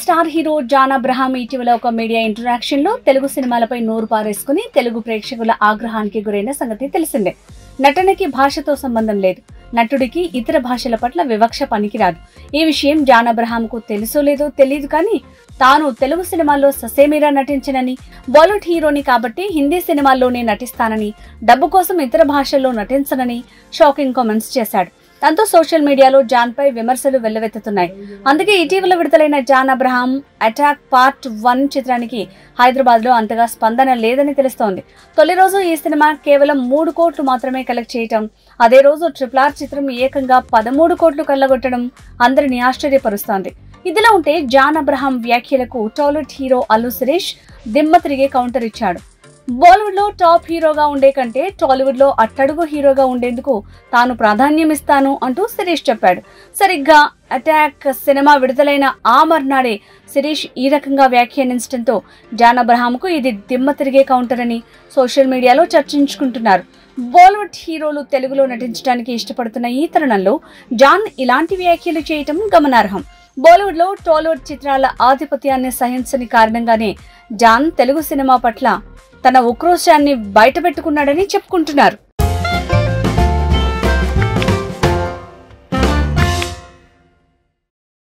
star hero John Abraham ఇటీవల ఒక media interaction లో తెలుగు సినిమాలపై నోరు పారేసుకుని తెలుగు ప్రేక్షకుల ఆగ్రహానికి గురైన సంగతి తెలిసిందే నటనకి భాషతో సంబంధం లేదు నటుడికి ఇతర భాషల పట్ల వివక్ష పనికిరాదు ఈ విషయం జాన్ అబ్రహాంకు తెలుసో లేదో తెలియదు కానీ తాను తెలుగు సినిమాల్లో ససేమిరా నటించనని బాలీవుడ్ హీరోని కాబట్టి హిందీ సినిమాల్లోనే నటిస్తానని డబ్బు కోసం ఇతర భాషల్లో నటించనని షాకింగ్ కామెంట్స్ చేశాడు దాంతో సోషల్ మీడియాలో జాన్ పై విమర్శలు వెల్లువెత్తుతున్నాయి అందుకే ఇటీవల విడుదలైన John Abraham attack part one చిత్రానికి హైదరాబాద్ లో అంతగా స్పందన లేదని తెలుస్తోంది తొలి రోజు ఈ సినిమా కేవలం మూడు కోట్లు మాత్రమే కలెక్ట్ చేయటం అదే రోజు ట్రిపుల్ ఆర్ చిత్రం ఏకంగా పదమూడు కోట్లు కళ్ళగొట్టడం అందరినీ ఆశ్చర్యపరుస్తోంది ఇదిలా ఉంటే జాన్ అబ్రహాం వ్యాఖ్యలకు టాలీవుడ్ హీరో అల్లు శిరీష్ దిమ్మ తిరిగే కౌంటర్ ఇచ్చాడు బాలీవుడ్ లో టాప్ హీరోగా ఉండే కంటే టాలీవుడ్ లో అట్టడుగు హీరోగా ఉండేందుకు తాను ప్రాధాన్యం ఇస్తాను అంటూ శిరీష్ చెప్పాడు సరిగ్గా అటాక్ సినిమా విడుదలైన ఆ మర్నాడే శిరీష్ ఈ రకంగా వ్యాఖ్యానించడంతో జాన్ అబ్రహాంకు ఇది దిమ్మ తిరిగే కౌంటర్ అని సోషల్ మీడియాలో చర్చించుకుంటున్నారు బాలీవుడ్ హీరోలు తెలుగులో నటించడానికి ఇష్టపడుతున్న ఈ తరుణంలో జాన్ ఇలాంటి వ్యాఖ్యలు చేయటం గమనార్హం బాలీవుడ్ లో టాలీవుడ్ చిత్రాల ఆధిపత్యాన్ని సహించని కారణంగానే జాన్ తెలుగు సినిమా పట్ల తన ఉక్రోషాన్ని బయటపెట్టుకున్నాడని చెప్పుకుంటున్నారు